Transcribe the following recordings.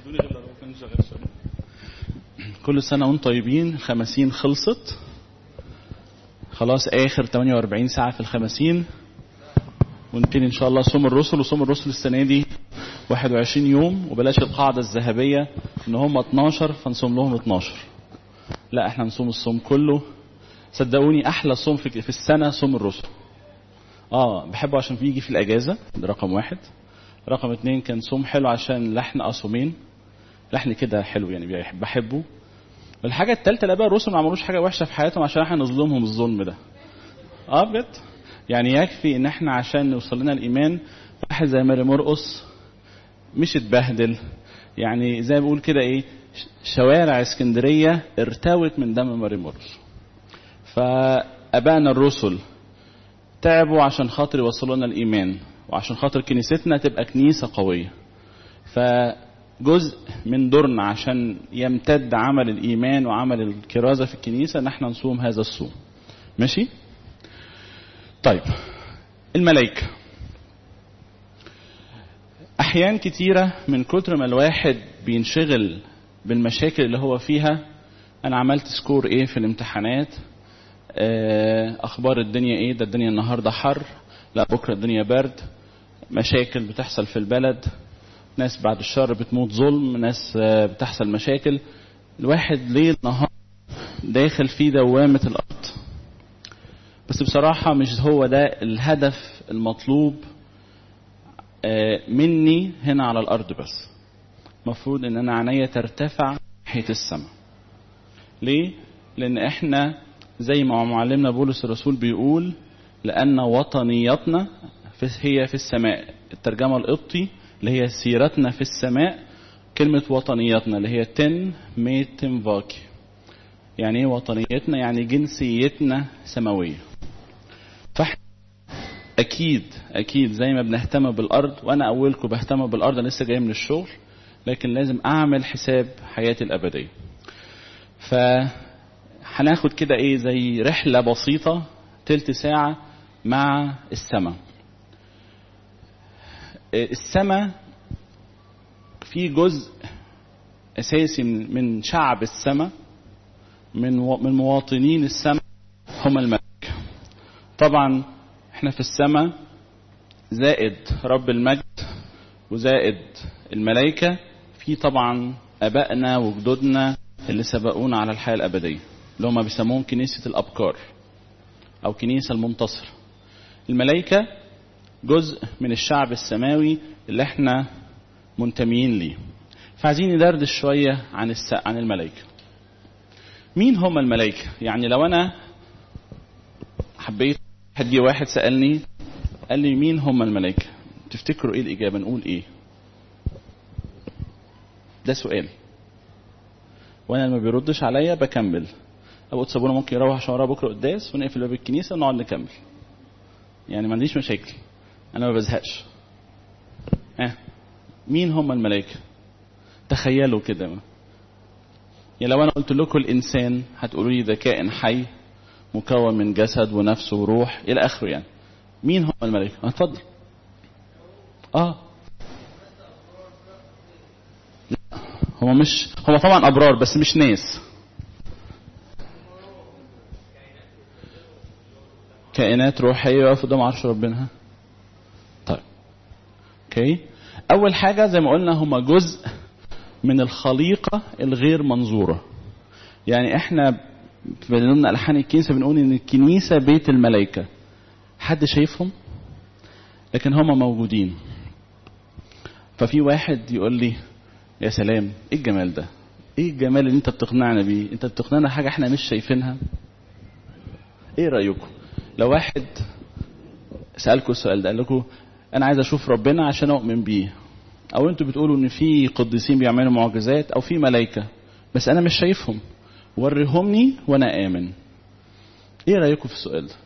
كل سنة وانتم طيبين الخمسين خلصت خلاص آخر 48 ساعة في الخمسين ونبتدي إن شاء الله صوم الرسل وصوم الرسل السنة دي 21 يوم وبلاش القاعدة الذهبية إن هم 12 فنصوم لهم 12 لا احنا نصوم الصوم كله صدقوني أحلى صوم في في السنة صوم الرسل اه بحبه عشان بيجي في الأجازة ده رقم واحد رقم اتنين كان صوم حلو عشان لحن أصومين لحن كده حلو يعني بحبه الحاجة التالتة لا بقى الرسل ما عملوش حاجة وحشة في حياتهم عشان احنا نظلمهم الظلم ده اه بجد يعني يكفي ان احنا عشان نوصل لنا الايمان واحد زي ماري مرقص مش اتبهدل يعني زي ما بقول كده ايه شوارع اسكندرية ارتوت من دم ماري مرقص فابائنا الرسل تعبوا عشان خاطر يوصلوا لنا الايمان وعشان خاطر كنيستنا تبقى كنيسة قوية فجزء من دورنا عشان يمتد عمل الإيمان وعمل الكرازة في الكنيسة ان احنا نصوم هذا الصوم ماشي طيب الملائكة أحيان كتيرة من كتر ما الواحد بينشغل بالمشاكل اللي هو فيها أنا عملت سكور إيه في الامتحانات أخبار الدنيا إيه ده الدنيا النهاردة حر لا بكرة الدنيا برد مشاكل بتحصل في البلد ناس بعد الشر بتموت ظلم ناس بتحصل مشاكل الواحد ليل نهار داخل في دوامة الأرض بس بصراحة مش هو ده الهدف المطلوب مني هنا على الأرض بس مفروض ان انا عينيا ترتفع ناحية السماء ليه؟ لان احنا زي ما معلمنا بولس الرسول بيقول لأن وطنيتنا هي في السماء الترجمة القبطي اللي هي سيرتنا في السماء كلمة وطنيتنا اللي هي تن ميتم فاكي يعني ايه وطنيتنا يعني جنسيتنا سماوية فاحنا اكيد اكيد زي ما بنهتم بالارض وانا اولكم بهتم بالارض انا لسه جاي من الشغل لكن لازم اعمل حساب حياتي الابديه ف هناخد كده ايه زي رحله بسيطه تلت ساعه مع السماء السماء في جزء اساسي من شعب السماء من من مواطنين السماء هم الملائكه طبعا احنا في السماء زائد رب المجد وزائد الملائكة في طبعا أبائنا وجدودنا اللي سبقونا على الحياة الأبدية اللي هم بيسموهم كنيسة الأبكار أو كنيسة المنتصر الملائكة جزء من الشعب السماوي اللي احنا منتميين ليه فعايزين ندردش شوية عن الس... عن الملائكة مين هم الملائكة يعني لو أنا حبيت هدي واحد سألني قال لي مين هم الملائكة تفتكروا ايه الإجابة نقول ايه ده سؤال وانا لما بيردش عليا بكمل ابو صابونه ممكن يروح عشان وراه بكره قداس ونقفل باب الكنيسه ونقعد نكمل يعني ما عنديش مشاكل انا ما بزهقش ها مين هم الملائكه تخيلوا كده يعني لو انا قلت لكم الانسان هتقولوا لي ده كائن حي مكون من جسد ونفس وروح الى اخره يعني مين هم الملائكه اتفضل اه لا هم مش هم طبعا ابرار بس مش ناس كائنات روحيه واقفه قدام عرش ربنا طيب اوكي اول حاجه زي ما قلنا هم جزء من الخليقه الغير منظوره يعني احنا في ضمن الحان الكنيسه بنقول ان الكنيسه بيت الملائكه حد شايفهم لكن هم موجودين ففي واحد يقول لي يا سلام ايه الجمال ده ايه الجمال اللي انت بتقنعنا بيه انت بتقنعنا حاجه احنا مش شايفينها ايه رايكم لو واحد سالكم السؤال ده قال لكم انا عايز اشوف ربنا عشان اؤمن بيه او انتوا بتقولوا ان في قديسين بيعملوا معجزات او في ملائكه بس انا مش شايفهم وريهمني وانا امن ايه رايكم في السؤال ده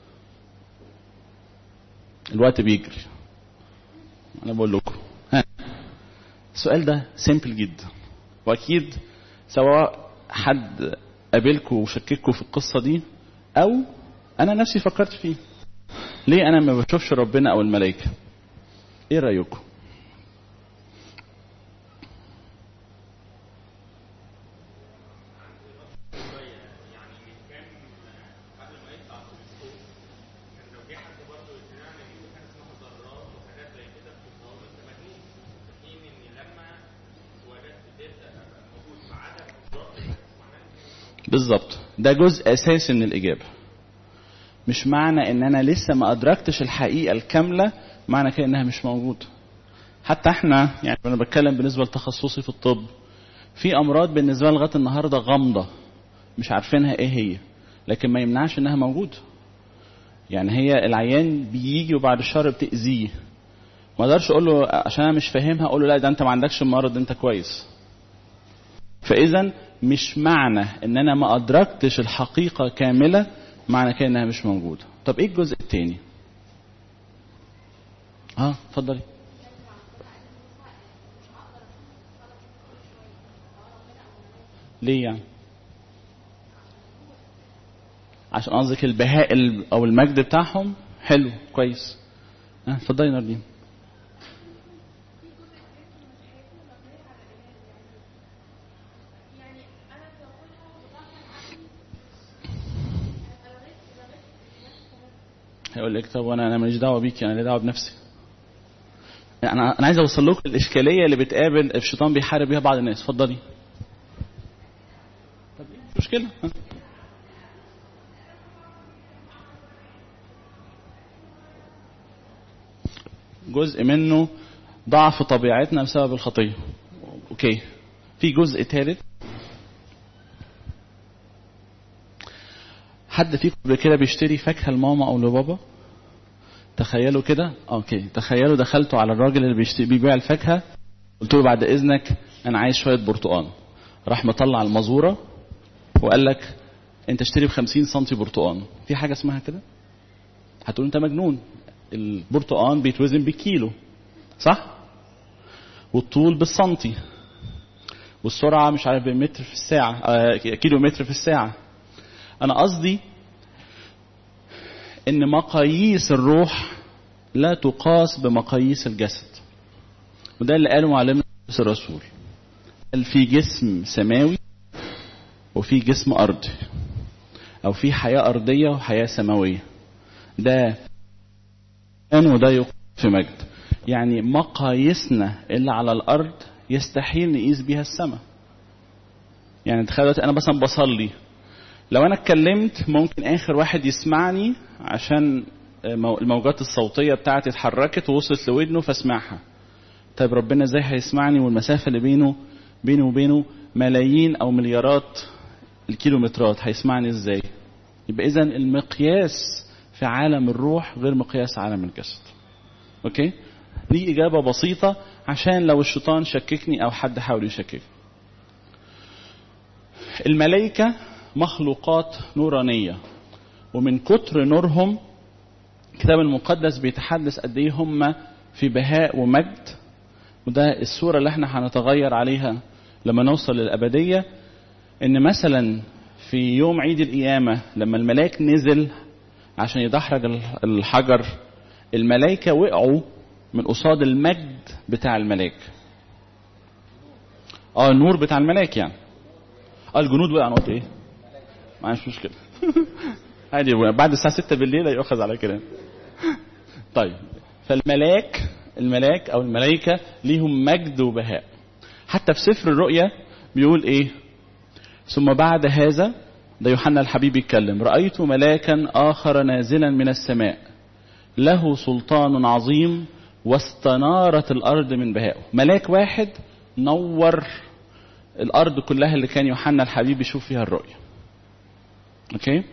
الوقت بيجري انا بقول لكم ها السؤال ده سيمبل جدا واكيد سواء حد قابلكم وشكككم في القصه دي او انا نفسي فكرت فيه ليه انا ما بشوفش ربنا او الملائكه ايه رايكم بالظبط ده جزء اساسي من الاجابه مش معنى ان انا لسه ما ادركتش الحقيقه الكامله معنى كده انها مش موجوده حتى احنا يعني انا بتكلم بالنسبه لتخصصي في الطب في امراض بالنسبه لي لغايه النهارده غامضه مش عارفينها ايه هي لكن ما يمنعش انها موجوده يعني هي العيان بيجي وبعد الشهر بتاذيه ما اقدرش اقول له عشان انا مش فاهمها اقول له لا ده انت ما عندكش المرض انت كويس فاذا مش معنى ان انا ما ادركتش الحقيقه كامله معنى كده انها مش موجوده طب ايه الجزء الثاني اه اتفضلي ليه يعني عشان قصدك البهاء ال- او المجد بتاعهم حلو كويس اه اتفضلي يا ناردين هيقول لك طب وانا انا ماليش دعوه بيكي انا لي دعوه بنفسي انا انا عايز اوصل لكم الاشكاليه اللي بتقابل الشيطان بيحارب بيها بعض الناس اتفضلي طب إيه؟ مش مشكله ها. جزء منه ضعف طبيعتنا بسبب الخطيه اوكي في جزء ثالث حد فيكم قبل كده بيشتري فاكهه لماما او لبابا تخيلوا كده اوكي تخيلوا دخلتوا على الراجل اللي بيشتري بيبيع الفاكهه قلت له بعد اذنك انا عايز شويه برتقان راح مطلع المزوره وقال لك انت اشتري ب 50 سم برتقان في حاجه اسمها كده هتقول انت مجنون البرتقان بيتوزن بالكيلو صح والطول بالسنتي والسرعه مش عارف بمتر في الساعه آه كيلو متر في الساعه انا قصدي ان مقاييس الروح لا تقاس بمقاييس الجسد وده اللي قاله معلمنا بولس الرسول قال في جسم سماوي وفي جسم ارضي او في حياه ارضيه وحياه سماويه ده كان وده يقاس في مجد يعني مقاييسنا اللي على الارض يستحيل نقيس بيها السماء يعني تخيل دلوقتي انا مثلا بصلي لو انا اتكلمت ممكن اخر واحد يسمعني عشان مو- الموجات الصوتية بتاعتي اتحركت ووصلت لودنه فاسمعها طيب ربنا ازاي هيسمعني والمسافة اللي بينه بينه وبينه ملايين او مليارات الكيلومترات هيسمعني ازاي يبقى اذا المقياس في عالم الروح غير مقياس عالم الجسد اوكي دي اجابة بسيطة عشان لو الشيطان شككني او حد حاول يشككني الملائكة مخلوقات نورانية ومن كتر نورهم الكتاب المقدس بيتحدث قد ايه هم في بهاء ومجد وده الصورة اللي احنا هنتغير عليها لما نوصل للأبدية ان مثلا في يوم عيد القيامة لما الملاك نزل عشان يدحرج الحجر الملائكة وقعوا من قصاد المجد بتاع الملاك اه النور بتاع الملاك يعني اه الجنود وقعوا انا قلت ايه معلش مشكلة عادي بعد الساعة 6 بالليل يؤخذ على كلام طيب فالملاك الملاك او الملائكة ليهم مجد وبهاء حتى في سفر الرؤيا بيقول ايه ثم بعد هذا ده يوحنا الحبيب يتكلم رأيت ملاكا آخر نازلا من السماء له سلطان عظيم واستنارت الأرض من بهائه ملاك واحد نور الأرض كلها اللي كان يوحنا الحبيب يشوف فيها الرؤيا اوكي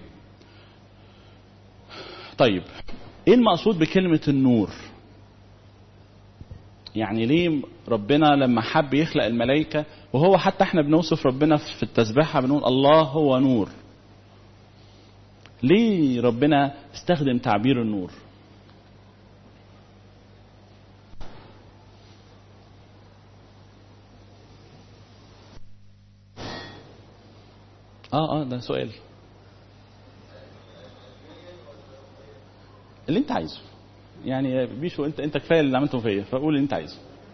طيب ايه المقصود بكلمة النور يعني ليه ربنا لما حب يخلق الملائكة وهو حتى احنا بنوصف ربنا في التسبيحة بنقول الله هو نور ليه ربنا استخدم تعبير النور اه اه ده سؤال اللي انت عايزه يعني بيشو انت انت كفايه اللي عملته فيا فقول اللي انت عايزه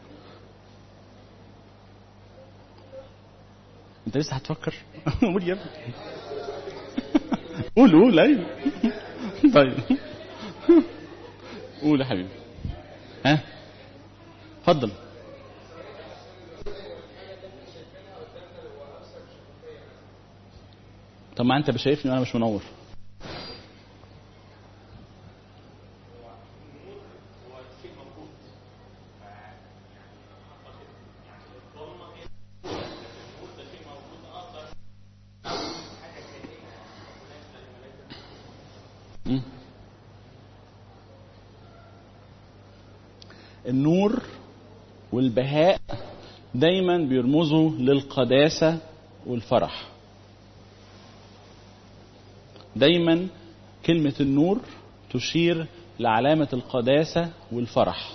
انت لسه هتفكر قول يا ابني قول قول ايوه طيب قول يا حبيبي ها اتفضل طب ما انت شايفني وانا مش منور مم. النور والبهاء دايما بيرمزوا للقداسة والفرح دايما كلمة النور تشير لعلامة القداسة والفرح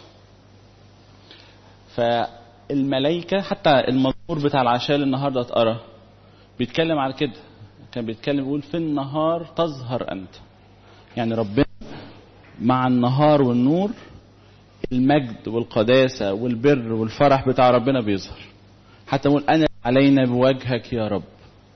فالملائكة حتى المزمور بتاع العشاء النهاردة اتقرا بيتكلم على كده كان بيتكلم يقول في النهار تظهر أنت يعني ربنا مع النهار والنور المجد والقداسة والبر والفرح بتاع ربنا بيظهر حتى نقول أنا علينا بوجهك يا رب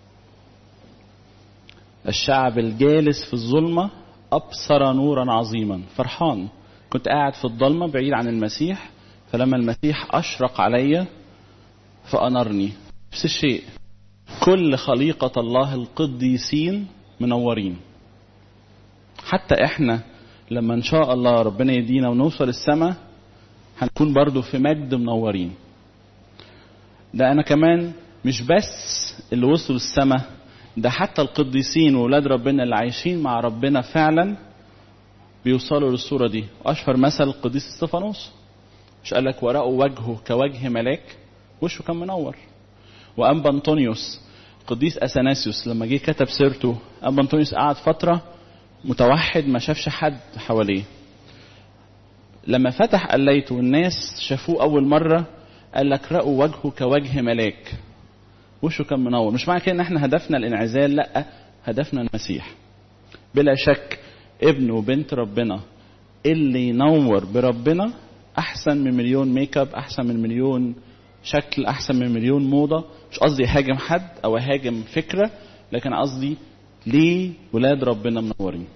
الشعب الجالس في الظلمة أبصر نورا عظيما فرحان كنت قاعد في الضلمة بعيد عن المسيح فلما المسيح أشرق علي فأنرني نفس الشيء كل خليقة الله القديسين منورين حتى احنا لما ان شاء الله ربنا يدينا ونوصل السماء هنكون برضو في مجد منورين ده انا كمان مش بس اللي وصلوا السماء ده حتى القديسين وولاد ربنا اللي عايشين مع ربنا فعلا بيوصلوا للصورة دي أشهر مثل القديس استفانوس مش قال لك ورقوا وجهه كوجه ملاك وشه كان منور وأنبا أنطونيوس القديس أثناسيوس لما جه كتب سيرته أنبا أنطونيوس قعد فترة متوحد ما شافش حد حواليه لما فتح قليته والناس شافوه أول مرة قال لك رأوا وجهه كوجه ملاك وشه كان منور مش معنى كده ان احنا هدفنا الانعزال لا هدفنا المسيح بلا شك ابن وبنت ربنا اللي ينور بربنا احسن من مليون ميك اب احسن من مليون شكل احسن من مليون موضه مش قصدي اهاجم حد او اهاجم فكره لكن قصدي ليه ولاد ربنا منورين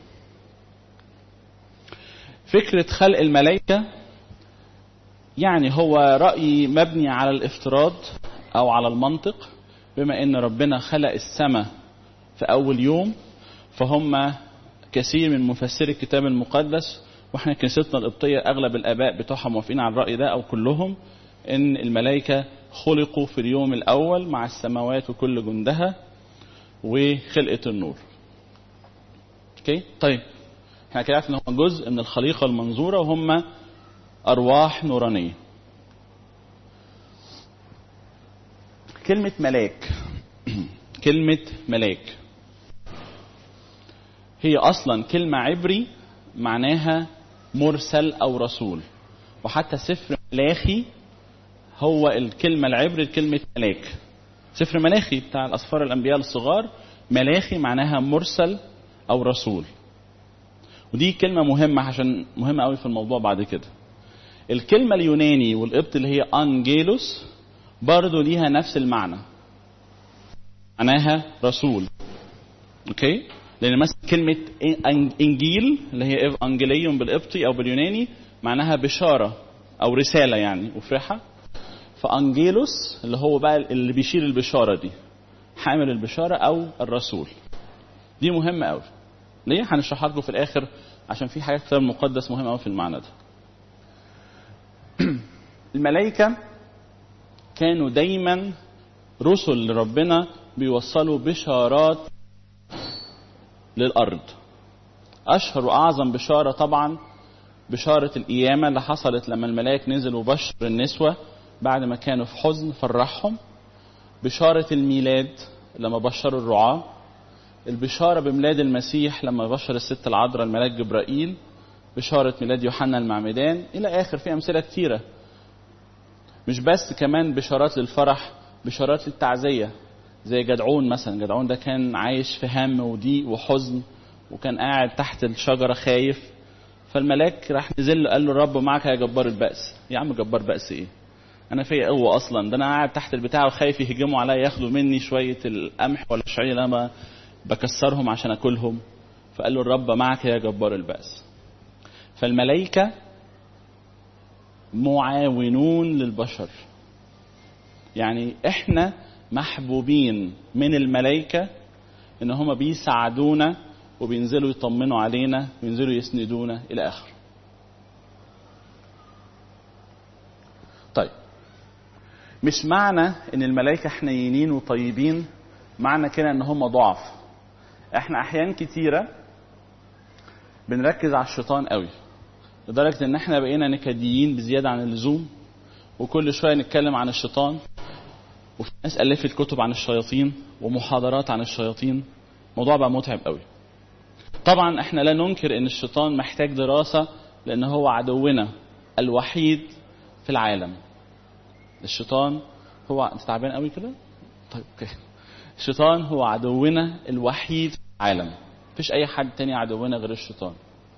فكره خلق الملائكه يعني هو راي مبني على الافتراض او على المنطق بما ان ربنا خلق السماء في اول يوم فهم كثير من مفسري الكتاب المقدس واحنا كنيستنا القبطيه اغلب الاباء بتوعها موافقين على الراي ده او كلهم ان الملائكه خلقوا في اليوم الاول مع السماوات وكل جندها وخلقه النور. اوكي؟ طيب احنا كده عرفنا ان هم جزء من الخليقه المنظوره وهم ارواح نورانيه. كلمة ملاك كلمة ملاك هي أصلا كلمة عبري معناها مرسل أو رسول وحتى سفر ملاخي هو الكلمة العبري كلمة ملاك سفر ملاخي بتاع الأسفار الأنبياء الصغار ملاخي معناها مرسل أو رسول ودي كلمة مهمة عشان مهمة قوي في الموضوع بعد كده الكلمة اليوناني والقبط اللي هي أنجيلوس برضه ليها نفس المعنى معناها رسول اوكي لان مثلا كلمه انجيل اللي هي انجيليوم بالقبطي او باليوناني معناها بشاره او رساله يعني افرحها فانجيلوس اللي هو بقى اللي بيشيل البشاره دي حامل البشاره او الرسول دي مهمه قوي ليه هنشرحها لكم في الاخر عشان في حاجات كتاب مقدس مهمه قوي في المعنى ده الملائكه كانوا دايما رسل لربنا بيوصلوا بشارات للأرض أشهر وأعظم بشارة طبعا بشارة القيامة اللي حصلت لما الملاك نزل وبشر النسوة بعد ما كانوا في حزن فرحهم بشارة الميلاد لما بشروا الرعاة البشارة بميلاد المسيح لما بشر الست العذراء الملاك جبرائيل بشارة ميلاد يوحنا المعمدان إلى آخر في أمثلة كتيرة مش بس كمان بشارات للفرح بشارات للتعزية زي جدعون مثلا جدعون ده كان عايش في هم وضيق وحزن وكان قاعد تحت الشجرة خايف فالملاك راح نزل له قال له الرب معك يا جبار البأس يا عم جبار بأس ايه انا فيا قوة اصلا ده انا قاعد تحت البتاع وخايف يهجموا عليا ياخدوا مني شوية القمح ولا الشعير اللي انا بكسرهم عشان اكلهم فقال له الرب معك يا جبار البأس فالملائكة معاونون للبشر يعني احنا محبوبين من الملائكة ان هم بيساعدونا وبينزلوا يطمنوا علينا وينزلوا يسندونا الى اخره طيب مش معنى ان الملائكة حنينين وطيبين معنى كده ان هم ضعف احنا احيان كتيرة بنركز على الشيطان قوي لدرجة ان احنا بقينا نكديين بزيادة عن اللزوم وكل شوية نتكلم عن الشيطان وفي ناس ألفت كتب عن الشياطين ومحاضرات عن الشياطين الموضوع بقى متعب قوي طبعا احنا لا ننكر ان الشيطان محتاج دراسة لان هو عدونا الوحيد في العالم الشيطان هو انت تعبان قوي كده طيب اوكي الشيطان هو عدونا الوحيد في العالم مفيش اي حد تاني عدونا غير الشيطان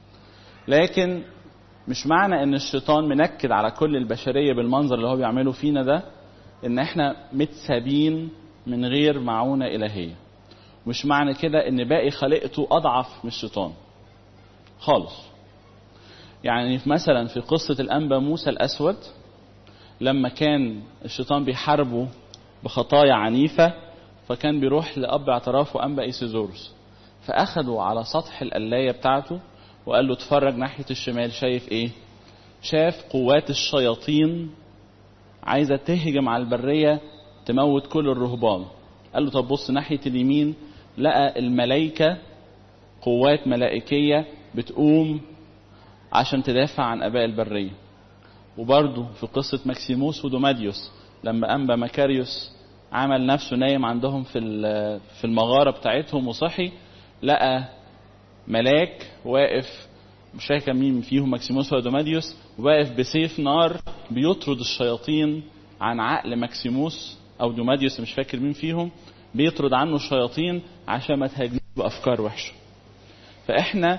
لكن مش معنى ان الشيطان منكد على كل البشرية بالمنظر اللي هو بيعمله فينا ده ان احنا متسابين من غير معونة الهية مش معنى كده ان باقي خليقته اضعف من الشيطان خالص يعني مثلا في قصة الانبا موسى الاسود لما كان الشيطان بيحاربه بخطايا عنيفة فكان بيروح لأب اعترافه أنبا إيسيزوروس فأخده على سطح القلاية بتاعته وقال له اتفرج ناحية الشمال شايف ايه شاف قوات الشياطين عايزة تهجم على البرية تموت كل الرهبان قال له طب بص ناحية اليمين لقى الملائكة قوات ملائكية بتقوم عشان تدافع عن أباء البرية وبرضه في قصة ماكسيموس ودوماديوس لما أنبا مكاريوس عمل نفسه نايم عندهم في في المغارة بتاعتهم وصحي لقى ملاك واقف مش فاكر مين فيهم ماكسيموس ولا دوماديوس واقف بسيف نار بيطرد الشياطين عن عقل ماكسيموس او دوماديوس مش فاكر مين فيهم بيطرد عنه الشياطين عشان ما تهاجموش بافكار وحشه فاحنا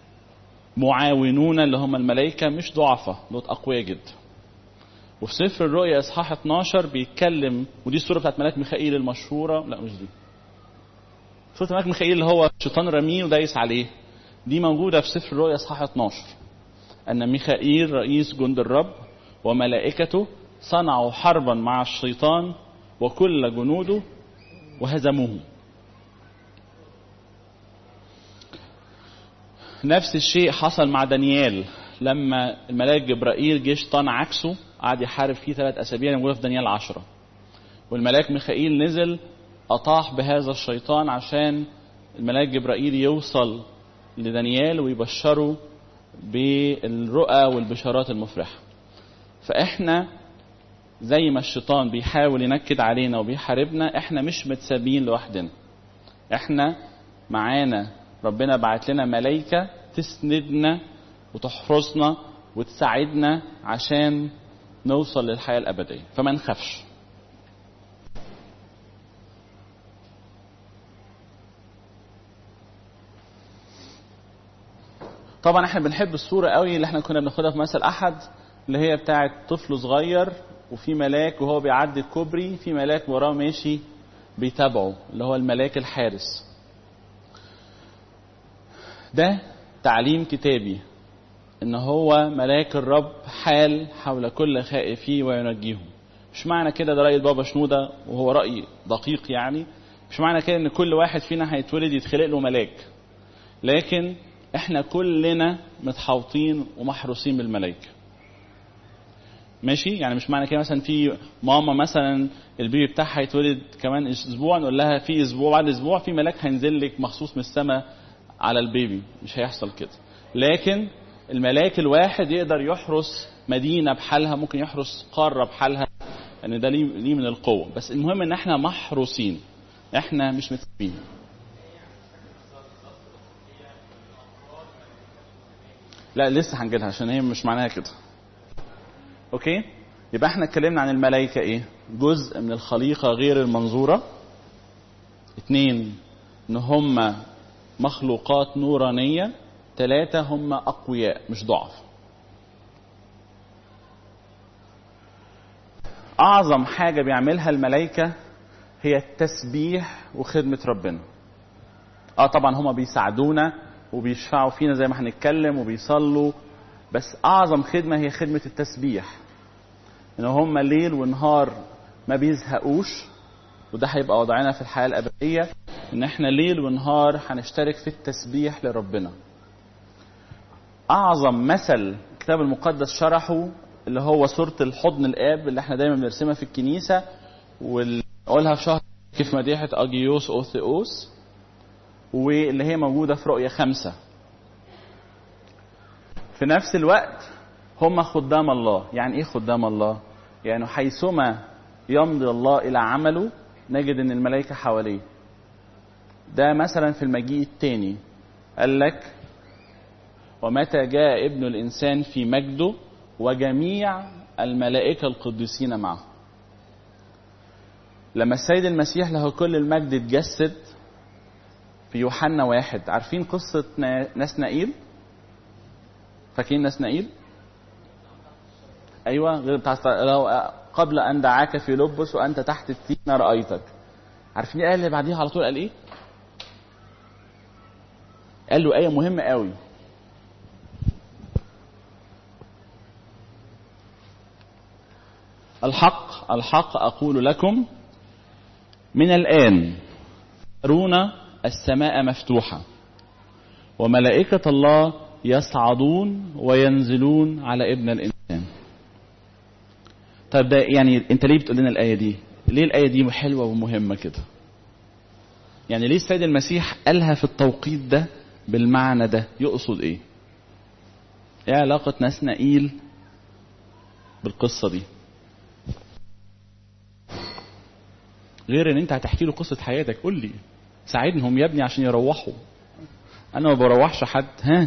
معاونون اللي هم الملائكة مش ضعفة دول أقوياء جدا وفي سفر الرؤيا إصحاح 12 بيتكلم ودي الصورة بتاعت ملاك ميخائيل المشهورة لا مش دي صورة ملاك ميخائيل اللي هو الشيطان رميه ودايس عليه دي موجودة في سفر الرؤيا إصحاح 12 أن ميخائيل رئيس جند الرب وملائكته صنعوا حربا مع الشيطان وكل جنوده وهزموه نفس الشيء حصل مع دانيال لما الملاك جبرائيل جه شيطان عكسه قعد يحارب فيه ثلاث اسابيع موجوده في دانيال عشرة والملاك ميخائيل نزل اطاح بهذا الشيطان عشان الملاك جبرائيل يوصل لدانيال ويبشره بالرؤى والبشارات المفرحه فاحنا زي ما الشيطان بيحاول ينكد علينا وبيحاربنا احنا مش متسابين لوحدنا احنا معانا ربنا بعت لنا ملائكة تسندنا وتحرسنا وتساعدنا عشان نوصل للحياة الأبدية فما نخافش طبعا احنا بنحب الصورة قوي اللي احنا كنا بناخدها في مثل أحد اللي هي بتاعة طفل صغير وفي ملاك وهو بيعدي الكوبري في ملاك وراه ماشي بيتابعه اللي هو الملاك الحارس ده تعليم كتابي ان هو ملاك الرب حال حول كل خائفيه وينجيهم مش معنى كده ده رأي البابا شنودة وهو رأي دقيق يعني مش معنى كده ان كل واحد فينا هيتولد يتخلق له ملاك لكن احنا كلنا متحوطين ومحروسين بالملائكه ماشي يعني مش معنى كده مثلا في ماما مثلا البيبي بتاعها هيتولد كمان اسبوع نقول لها في اسبوع بعد اسبوع في ملاك هينزل لك مخصوص من السماء على البيبي مش هيحصل كده لكن الملاك الواحد يقدر يحرس مدينه بحالها ممكن يحرس قاره بحالها ان يعني ده ليه من القوه بس المهم ان احنا محروسين احنا مش متسابين لا لسه هنجيلها عشان هي مش معناها كده اوكي يبقى احنا اتكلمنا عن الملائكه ايه جزء من الخليقه غير المنظوره اتنين ان هم مخلوقات نورانيه ثلاثه هم اقوياء مش ضعف اعظم حاجه بيعملها الملائكه هي التسبيح وخدمه ربنا اه طبعا هم بيساعدونا وبيشفعوا فينا زي ما هنتكلم وبيصلوا بس اعظم خدمه هي خدمه التسبيح ان هم ليل ونهار ما بيزهقوش وده هيبقى وضعنا في الحياه الابديه ان احنا ليل ونهار هنشترك في التسبيح لربنا اعظم مثل الكتاب المقدس شرحه اللي هو سورة الحضن الاب اللي احنا دايما بنرسمها في الكنيسة ونقولها في شهر كيف مديحة اجيوس اوثيوس واللي هي موجودة في رؤية خمسة في نفس الوقت هم خدام الله يعني ايه خدام الله يعني حيثما يمضي الله الى عمله نجد ان الملائكة حواليه ده مثلا في المجيء الثاني قال لك ومتى جاء ابن الانسان في مجده وجميع الملائكة القديسين معه لما السيد المسيح له كل المجد اتجسد في يوحنا واحد عارفين قصة نسنائيل فاكرين نسنائيل ايوه غير بتاع لو قبل ان دعاك في لبس وانت تحت التين رايتك عارفين الايه اللي بعديها على طول قال ايه قال له ايه مهمه قوي الحق الحق اقول لكم من الان ترون السماء مفتوحه وملائكه الله يصعدون وينزلون على ابن الانسان طيب ده يعني انت ليه بتقول لنا الايه دي ليه الايه دي حلوه ومهمه كده يعني ليه السيد المسيح قالها في التوقيت ده بالمعنى ده يقصد ايه ايه علاقه نسنائيل بالقصه دي غير ان انت هتحكي له قصه حياتك قول لي ساعدهم يا ابني عشان يروحوا انا ما بروحش حد ها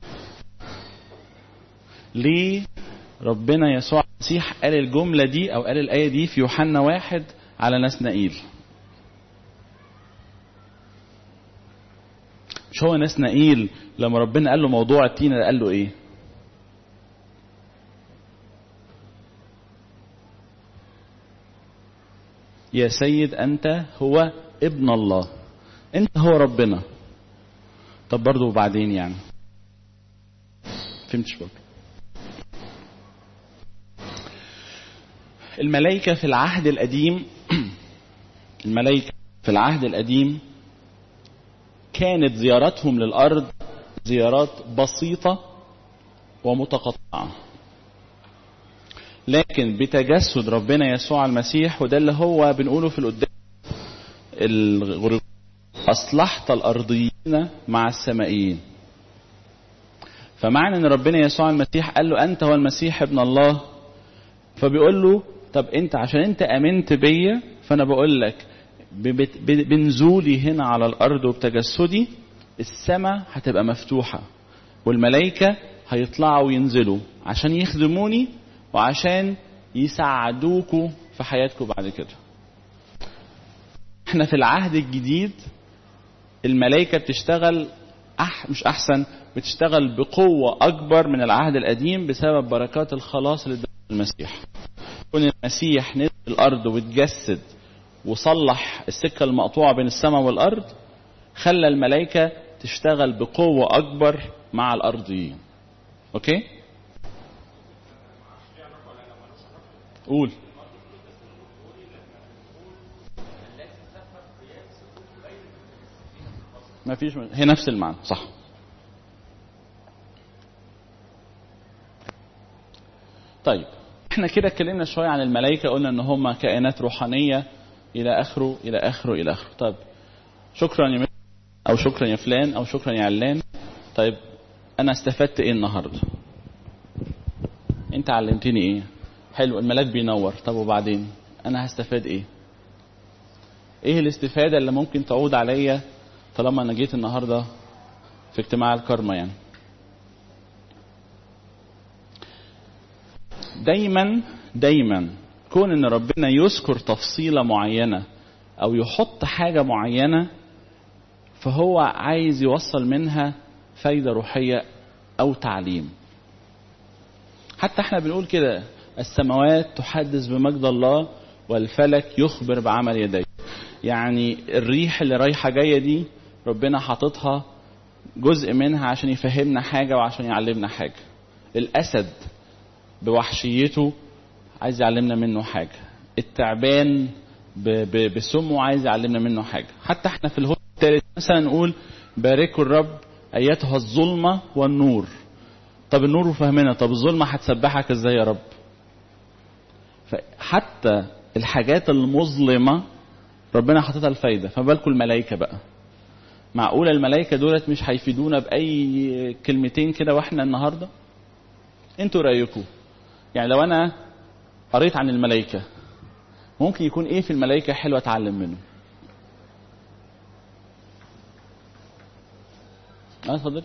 ليه ربنا يسوع المسيح قال الجملة دي أو قال الآية دي في يوحنا واحد على نسنائيل مش هو نسنائيل لما ربنا قال له موضوع التين قال له ايه يا سيد أنت هو ابن الله أنت هو ربنا طب برضه وبعدين يعني فهمتش برضه الملائكة في العهد القديم الملائكة في العهد القديم كانت زيارتهم للأرض زيارات بسيطة ومتقطعة لكن بتجسد ربنا يسوع المسيح وده اللي هو بنقوله في القدام أصلحت الأرضيين مع السمائيين فمعنى ان ربنا يسوع المسيح قال له انت هو المسيح ابن الله فبيقول له طب انت عشان انت امنت بيا فانا بقول لك بنزولي هنا على الارض وبتجسدي السماء هتبقى مفتوحه والملائكه هيطلعوا وينزلوا عشان يخدموني وعشان يساعدوكوا في حياتكم بعد كده احنا في العهد الجديد الملائكه بتشتغل أح مش احسن بتشتغل بقوه اكبر من العهد القديم بسبب بركات الخلاص اللي المسيح كون المسيح نزل الارض واتجسد وصلح السكه المقطوعه بين السماء والارض خلى الملائكه تشتغل بقوه اكبر مع الارضيين اوكي قول ما فيش هي نفس المعنى صح طيب احنا كده اتكلمنا شويه عن الملائكه قلنا ان هم كائنات روحانيه الى اخره الى اخره الى اخره طيب شكرا يا او شكرا يا فلان او شكرا يا علان طيب انا استفدت ايه النهارده انت علمتني ايه حلو الملاك بينور طب وبعدين انا هستفاد ايه ايه الاستفاده اللي ممكن تعود عليا طالما انا جيت النهارده في اجتماع الكرمة يعني دايما دايما كون ان ربنا يذكر تفصيلة معينة او يحط حاجة معينة فهو عايز يوصل منها فايدة روحية او تعليم حتى احنا بنقول كده السماوات تحدث بمجد الله والفلك يخبر بعمل يديه يعني الريح اللي رايحة جاية دي ربنا حاططها جزء منها عشان يفهمنا حاجة وعشان يعلمنا حاجة الأسد بوحشيته عايز يعلمنا منه حاجة التعبان بسمه عايز يعلمنا منه حاجة حتى احنا في الهدى الثالث مثلا نقول باركوا الرب ايتها الظلمه والنور طب النور وفهمنا طب الظلمه هتسبحك ازاي يا رب فحتى الحاجات المظلمه ربنا حاططها الفايده فما بالكم الملائكه بقى معقوله الملائكه دولت مش هيفيدونا باي كلمتين كده واحنا النهارده انتوا رايكم يعني لو انا قريت عن الملائكه ممكن يكون ايه في الملائكه حلو اتعلم منه اه اتفضل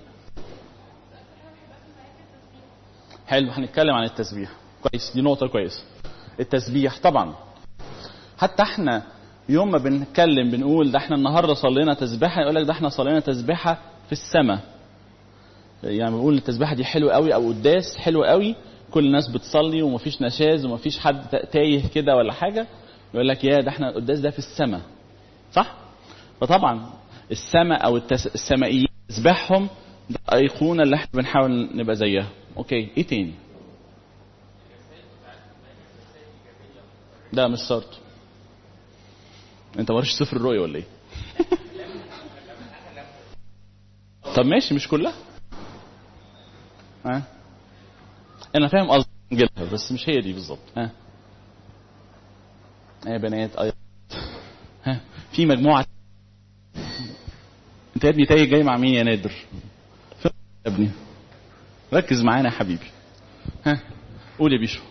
حلو هنتكلم عن التسبيح كويس دي نقطة كويسة التسبيح طبعا حتى احنا يوم ما بنتكلم بنقول ده احنا النهارده صلينا تسبيحة يقول لك ده احنا صلينا تسبيحة في السماء يعني بنقول التسبيحة دي حلوة قوي او قداس حلو قوي كل الناس بتصلي ومفيش نشاز ومفيش حد تايه كده ولا حاجة يقول لك يا ده احنا القداس ده في السماء صح؟ فطبعا السماء او التس... السمائيين تسبيحهم ده ايقونه اللي احنا بنحاول نبقى زيها اوكي ايه تاني ده مش شرط انت مالكش سفر الرؤيا ولا ايه طب ماشي مش كلها ها انا فاهم قصدي نجيبها بس مش هي دي بالظبط ها يا بنات ايوه ها في مجموعه انت يا ابني تايه جاي مع مين يا نادر فين يا ابني ركز معانا يا حبيبي ها قول يا بيشو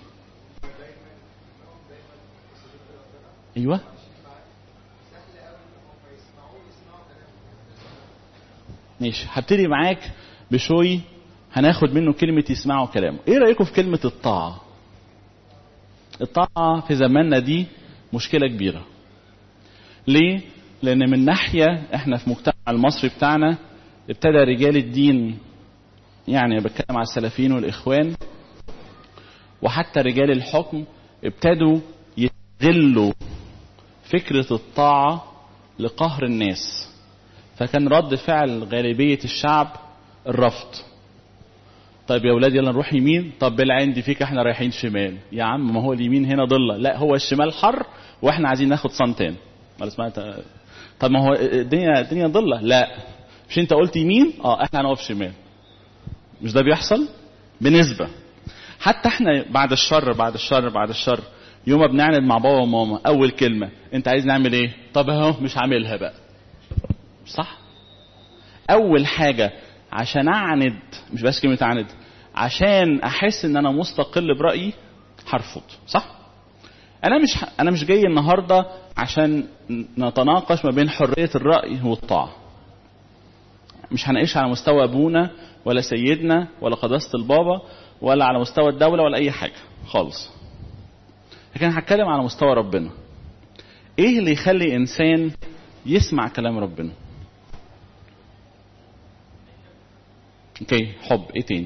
ايوه ماشي هبتدي معاك بشوي هناخد منه كلمة يسمعوا كلامه ايه رأيكم في كلمة الطاعة الطاعة في زماننا دي مشكلة كبيرة ليه لان من ناحية احنا في مجتمع المصري بتاعنا ابتدى رجال الدين يعني بتكلم على السلفيين والاخوان وحتى رجال الحكم ابتدوا يستغلوا فكرة الطاعة لقهر الناس فكان رد فعل غالبية الشعب الرفض طيب يا اولاد يلا نروح يمين طب بالعين دي فيك احنا رايحين شمال يا عم ما هو اليمين هنا ضله لا هو الشمال حر واحنا عايزين ناخد صنتين ما سمعت طب ما هو الدنيا الدنيا ضله لا مش انت قلت يمين اه احنا هنقف شمال مش ده بيحصل بنسبه حتى احنا بعد الشر بعد الشر بعد الشر يوم ما بنعند مع بابا وماما اول كلمه انت عايز نعمل ايه طب اهو مش هعملها بقى صح اول حاجه عشان اعند مش بس كلمه اعند عشان احس ان انا مستقل برايي هرفض صح انا مش انا مش جاي النهارده عشان نتناقش ما بين حريه الراي والطاعه مش هنعيش على مستوى ابونا ولا سيدنا ولا قداسه البابا ولا على مستوى الدوله ولا اي حاجه خالص لكن هتكلم على مستوى ربنا ايه اللي يخلي انسان يسمع كلام ربنا اوكي حب ايه تاني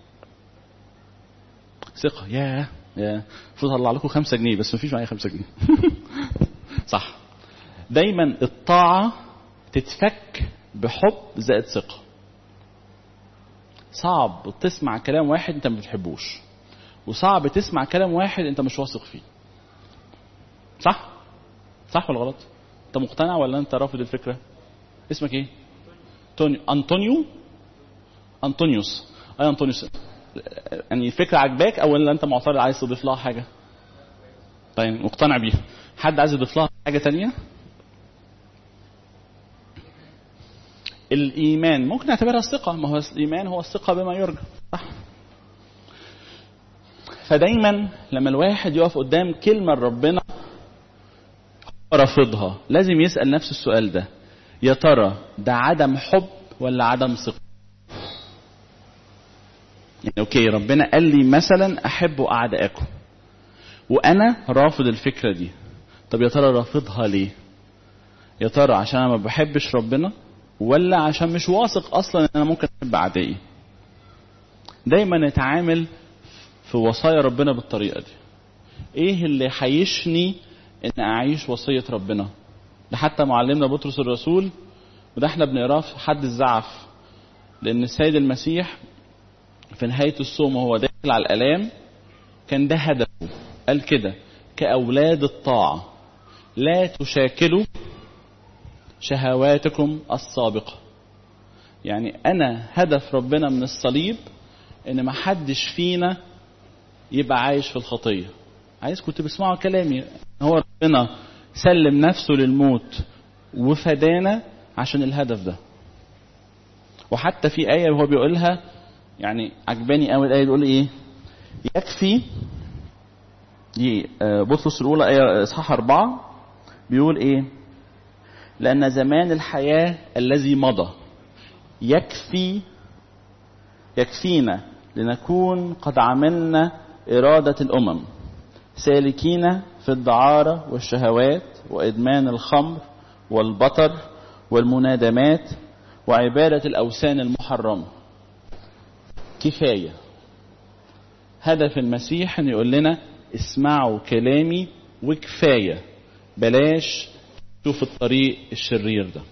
ثقة يا يا المفروض اطلع لكم خمسة جنيه بس مفيش معايا خمسة جنيه صح دايما الطاعة تتفك بحب زائد ثقة صعب تسمع كلام واحد انت ما بتحبوش وصعب تسمع كلام واحد انت مش واثق فيه صح صح ولا غلط انت مقتنع ولا انت رافض الفكرة اسمك ايه تونيو انطونيو انطونيوس اي انطونيوس يعني الفكره عجباك او ولا انت معترض عايز تضيف لها حاجه طيب مقتنع بيها حد عايز يضيف لها حاجه تانية الايمان ممكن نعتبرها الثقه ما هو الايمان هو الثقه بما يرجى صح فدايما لما الواحد يقف قدام كلمه ربنا رافضها لازم يسال نفسه السؤال ده يا ترى ده عدم حب ولا عدم ثقه يعني اوكي ربنا قال لي مثلا احبوا اعدائكم وانا رافض الفكره دي طب يا ترى رافضها ليه يا ترى عشان انا ما بحبش ربنا ولا عشان مش واثق اصلا ان انا ممكن احب اعدائي دايما نتعامل في وصايا ربنا بالطريقه دي ايه اللي حيشني ان اعيش وصيه ربنا ده حتى معلمنا بطرس الرسول وده احنا بنقراه في حد الزعف لان السيد المسيح في نهاية الصوم وهو داخل على الآلام كان ده هدفه قال كده كأولاد الطاعة لا تشاكلوا شهواتكم السابقة يعني أنا هدف ربنا من الصليب إن ما حدش فينا يبقى عايش في الخطية عايزكم تسمعوا كلامي هو ربنا سلم نفسه للموت وفدانا عشان الهدف ده وحتى في آية وهو بيقولها يعني عجباني قوي الآية بيقول إيه يكفي دي بطرس الأولى آية إصحاح أربعة بيقول إيه لأن زمان الحياة الذي مضى يكفي يكفينا لنكون قد عملنا إرادة الأمم سالكين في الدعارة والشهوات وإدمان الخمر والبطر والمنادمات وعبادة الأوثان المحرمة كفاية هدف المسيح أن يقول لنا اسمعوا كلامي وكفاية بلاش شوف الطريق الشرير ده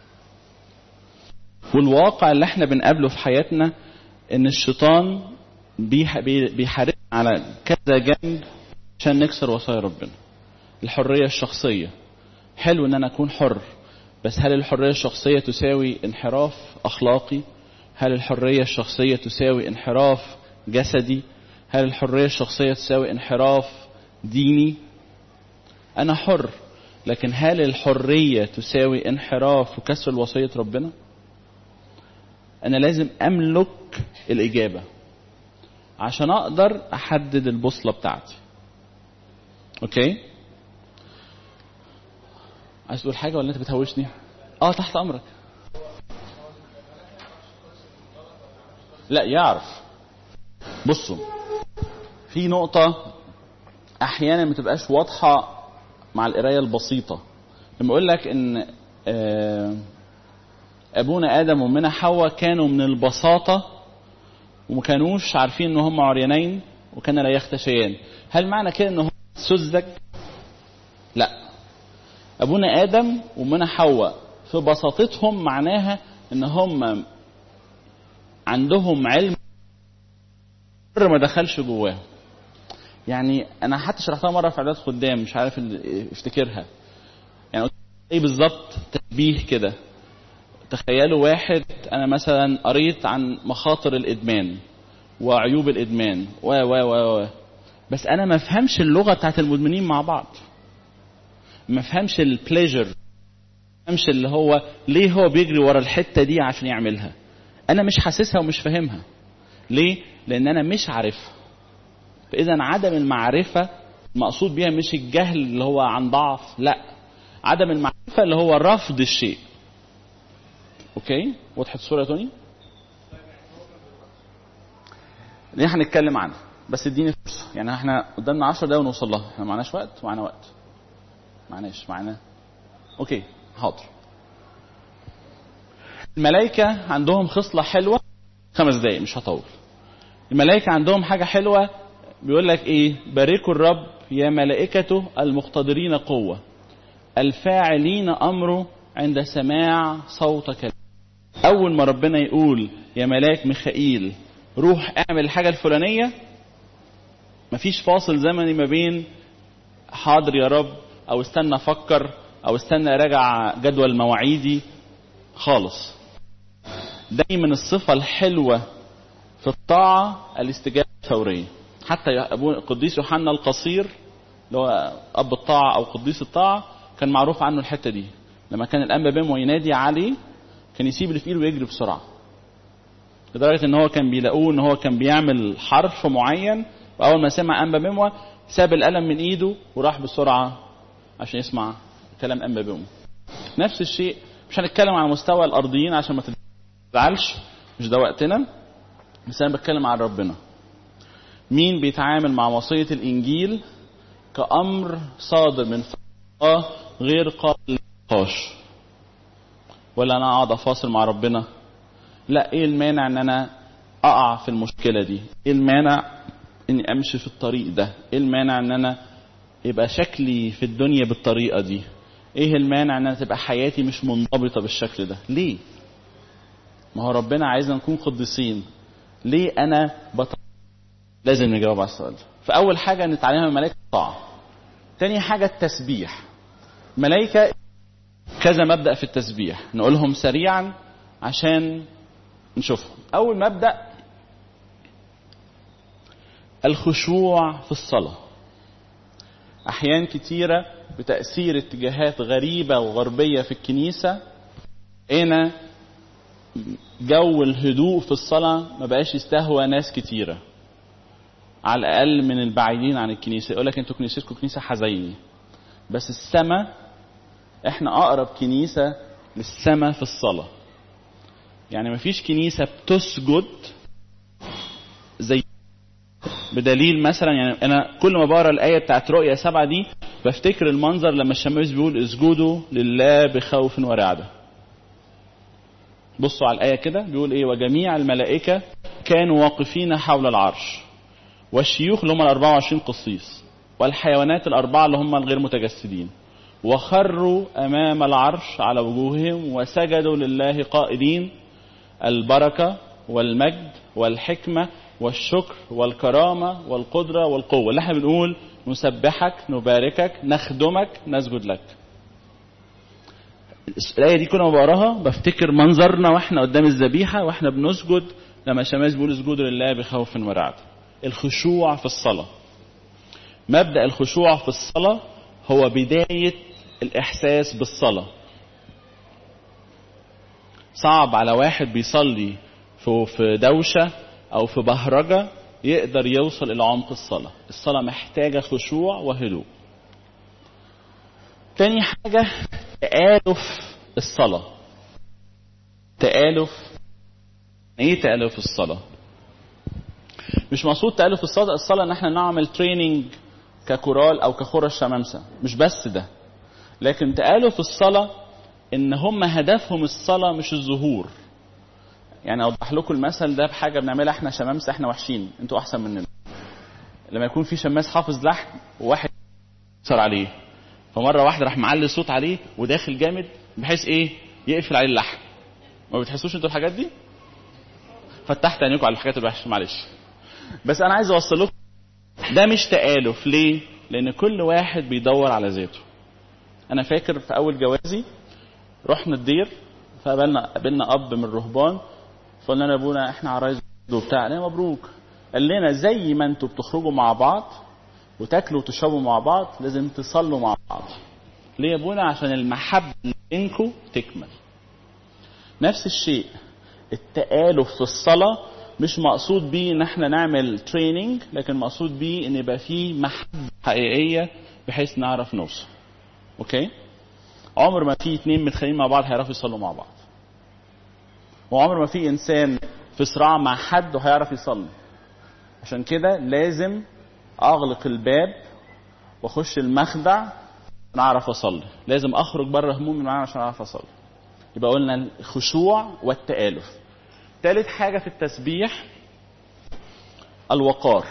والواقع اللي احنا بنقابله في حياتنا ان الشيطان بيحاربنا على كذا جنب عشان نكسر وصايا ربنا الحرية الشخصية حلو ان انا اكون حر بس هل الحرية الشخصية تساوي انحراف اخلاقي هل الحرية الشخصية تساوي انحراف جسدي هل الحرية الشخصية تساوي انحراف ديني انا حر لكن هل الحرية تساوي انحراف وكسر الوصية ربنا انا لازم املك الاجابة عشان اقدر احدد البوصلة بتاعتي اوكي عايز تقول حاجة ولا انت بتهوشني اه تحت امرك لا يعرف بصوا في نقطة احيانا ما تبقاش واضحة مع القراية البسيطة لما اقول لك ان ابونا ادم وامنا حواء كانوا من البساطة وما كانوش عارفين ان هم عريانين وكان لا يختشيان هل معنى كده ان هم سذج لا ابونا ادم وامنا حواء في بساطتهم معناها ان هم عندهم علم ما دخلش جواهم يعني انا حتى شرحتها مره في اعداد خدام مش عارف افتكرها يعني قلت ايه بالظبط تشبيه كده تخيلوا واحد انا مثلا قريت عن مخاطر الادمان وعيوب الادمان و و و و بس انا ما افهمش اللغه بتاعت المدمنين مع بعض ما افهمش البليجر ما افهمش اللي هو ليه هو بيجري ورا الحته دي عشان يعملها انا مش حاسسها ومش فاهمها ليه لان انا مش عارفها فاذا عدم المعرفه المقصود بيها مش الجهل اللي هو عن ضعف لا عدم المعرفه اللي هو رفض الشيء اوكي وضحت الصوره يا توني دي هنتكلم عنها بس اديني فرصه يعني احنا قدامنا 10 دقايق ونوصل لها احنا معناش وقت معانا وقت معناش معانا اوكي حاضر الملائكة عندهم خصلة حلوة خمس دقايق مش هطول الملائكة عندهم حاجة حلوة بيقول لك ايه باركوا الرب يا ملائكته المقتدرين قوة الفاعلين أمره عند سماع صوت كلام أول ما ربنا يقول يا ملاك ميخائيل روح اعمل الحاجة الفلانية مفيش فاصل زمني ما بين حاضر يا رب او استنى افكر او استنى اراجع جدول مواعيدي خالص دايما الصفة الحلوة في الطاعة الاستجابة الفورية حتى أبو قديس يوحنا القصير اللي هو أب الطاعة أو قديس الطاعة كان معروف عنه الحتة دي لما كان الأنبا بيم ينادي عليه كان يسيب اللي في ايده ويجري بسرعة لدرجة ان هو كان بيلاقوه ان هو كان بيعمل حرف معين واول ما سمع انبا بيموى ساب القلم من ايده وراح بسرعة عشان يسمع كلام انبا بيموى نفس الشيء مش هنتكلم على مستوى الارضيين عشان ما تزعلش مش ده وقتنا بس انا بتكلم عن ربنا مين بيتعامل مع وصية الانجيل كأمر صادر من الله غير قابل للنقاش ولا انا اقعد افاصل مع ربنا لا ايه المانع ان انا اقع في المشكلة دي ايه المانع اني امشي في الطريق ده ايه المانع ان انا يبقى شكلي في الدنيا بالطريقة دي ايه المانع ان انا تبقى حياتي مش منضبطة بالشكل ده ليه ما هو ربنا عايزنا نكون قديسين ليه انا بط... لازم نجاوب على السؤال ده فاول حاجة نتعلمها من ملائكة الطاعة تاني حاجة التسبيح ملائكة كذا مبدأ في التسبيح نقولهم سريعا عشان نشوفهم أول مبدأ الخشوع في الصلاة أحيان كتيرة بتأثير اتجاهات غريبة وغربية في الكنيسة هنا جو الهدوء في الصلاة ما بقاش يستهوى ناس كتيرة على الأقل من البعيدين عن الكنيسة يقول لك انتوا كنيستكم كنيسة حزيني بس السماء احنا أقرب كنيسة للسماء في الصلاة يعني مفيش كنيسة بتسجد زي بدليل مثلا يعني انا كل ما بقرا الايه بتاعت رؤيا سبعه دي بفتكر المنظر لما الشماس بيقول اسجدوا لله بخوف ورعده بصوا على الايه كده بيقول ايه وجميع الملائكه كانوا واقفين حول العرش والشيوخ اللي هم ال 24 قسيس والحيوانات الاربعه اللي هم الغير متجسدين وخروا امام العرش على وجوههم وسجدوا لله قائلين البركه والمجد والحكمه والشكر والكرامة والقدرة والقوة اللي احنا بنقول نسبحك نباركك نخدمك نسجد لك الآية دي كل ما بقراها بفتكر منظرنا واحنا قدام الذبيحة واحنا بنسجد لما شماس بيقول اسجدوا لله بخوف ورعد الخشوع في الصلاة مبدأ الخشوع في الصلاة هو بداية الإحساس بالصلاة صعب على واحد بيصلي في دوشة او في بهرجه يقدر يوصل الى عمق الصلاه الصلاه محتاجه خشوع وهدوء تاني حاجه تآلف الصلاه تآلف ايه تآلف الصلاه مش مقصود تآلف الصلاه الصلاه ان احنا نعمل تريننج ككورال او كخورة شمامسه مش بس ده لكن تآلف الصلاه ان هم هدفهم الصلاه مش الظهور يعني اوضح لكم المثل ده بحاجه بنعملها احنا شمامسه احنا وحشين انتوا احسن مننا لما يكون في شماس حافظ لحن وواحد صار عليه فمره واحده راح معلي صوت عليه وداخل جامد بحيث ايه يقفل عليه اللحن ما بتحسوش انتوا الحاجات دي فتحت عينيكم على الحاجات الوحشه معلش بس انا عايز اوصل لكم ده مش تآلف ليه لان كل واحد بيدور على ذاته انا فاكر في اول جوازي رحنا الدير فقابلنا قابلنا اب من الرهبان فقلنا له ابونا احنا عرايس وبتاع قال مبروك قال لنا زي ما انتوا بتخرجوا مع بعض وتاكلوا وتشربوا مع بعض لازم تصلوا مع بعض ليه يا ابونا عشان المحبه اللي بينكم تكمل نفس الشيء التآلف في الصلاة مش مقصود بيه ان احنا نعمل تريننج لكن مقصود بيه ان يبقى فيه محبة حقيقية بحيث نعرف نوصل اوكي عمر ما في اتنين متخانقين مع بعض هيعرفوا يصلوا مع بعض وعمر ما في انسان في صراع مع حد وهيعرف يصلي عشان كده لازم اغلق الباب واخش المخدع نعرف اصلي لازم اخرج بره همومي معايا عشان اعرف اصلي يبقى قلنا الخشوع والتآلف ثالث حاجة في التسبيح الوقار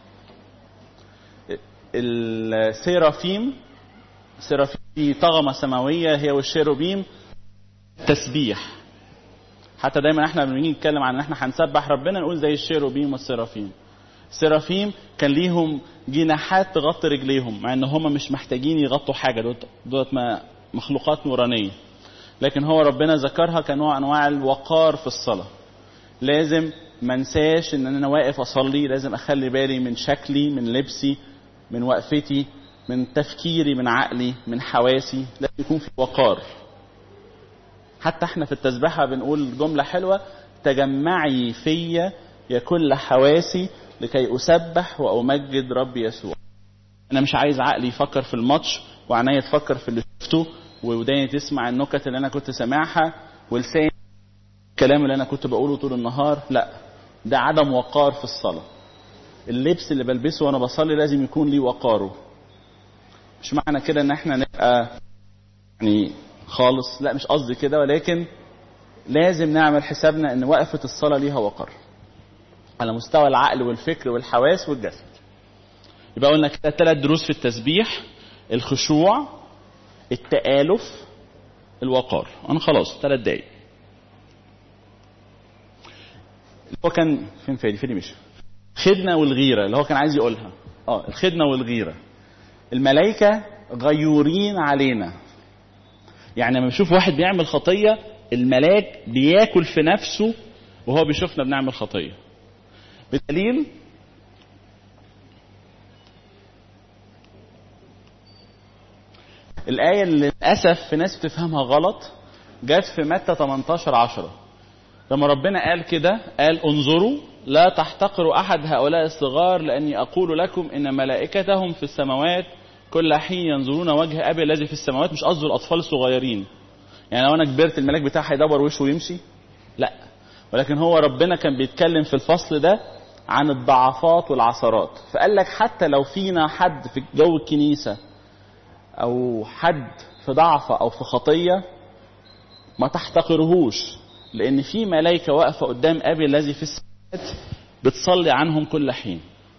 السيرافيم سيرافيم دي طغمة سماوية هي والشيروبيم تسبيح حتى دايما احنا بنيجي نتكلم عن ان احنا هنسبح ربنا نقول زي الشيروبيم والسيرافيم السيرافيم كان ليهم جناحات تغطي رجليهم مع ان هم مش محتاجين يغطوا حاجه دوت, دوت ما مخلوقات نورانيه لكن هو ربنا ذكرها كنوع انواع الوقار في الصلاه لازم ما انساش ان انا واقف اصلي لازم اخلي بالي من شكلي من لبسي من وقفتي من تفكيري من عقلي من حواسي لازم يكون في وقار حتى احنا في التسبيحه بنقول جمله حلوه تجمعي فيا يا كل حواسي لكي اسبح وامجد رب يسوع انا مش عايز عقلي يفكر في الماتش وعينيا تفكر في اللي شفته وداني تسمع النكت اللي انا كنت سامعها ولساني الكلام اللي انا كنت بقوله طول النهار لا ده عدم وقار في الصلاه اللبس اللي بلبسه وانا بصلي لازم يكون ليه وقاره مش معنى كده ان احنا نبقى يعني خالص لا مش قصدي كده ولكن لازم نعمل حسابنا ان وقفه الصلاه ليها وقر على مستوى العقل والفكر والحواس والجسد يبقى قلنا كده ثلاث دروس في التسبيح الخشوع التآلف الوقار انا خلاص ثلاث دقايق هو كان فين فادي فادي مشي خدنا والغيرة اللي هو كان عايز يقولها اه الخدنة والغيرة الملائكة غيورين علينا يعني لما بشوف واحد بيعمل خطيه الملاك بياكل في نفسه وهو بيشوفنا بنعمل خطيه بدليل الآية اللي للأسف في ناس بتفهمها غلط جت في متى 18 10 لما ربنا قال كده قال انظروا لا تحتقروا أحد هؤلاء الصغار لأني أقول لكم إن ملائكتهم في السماوات كل حين ينظرون وجه أبي الذي في السماوات مش قصده الأطفال الصغيرين يعني لو أنا كبرت الملاك بتاعي هيدور وشه ويمشي لا ولكن هو ربنا كان بيتكلم في الفصل ده عن الضعفات والعثرات فقال لك حتى لو فينا حد في جو الكنيسة أو حد في ضعفة أو في خطية ما تحتقرهوش لأن في ملائكة واقفة قدام أبي الذي في السماوات بتصلي عنهم كل حين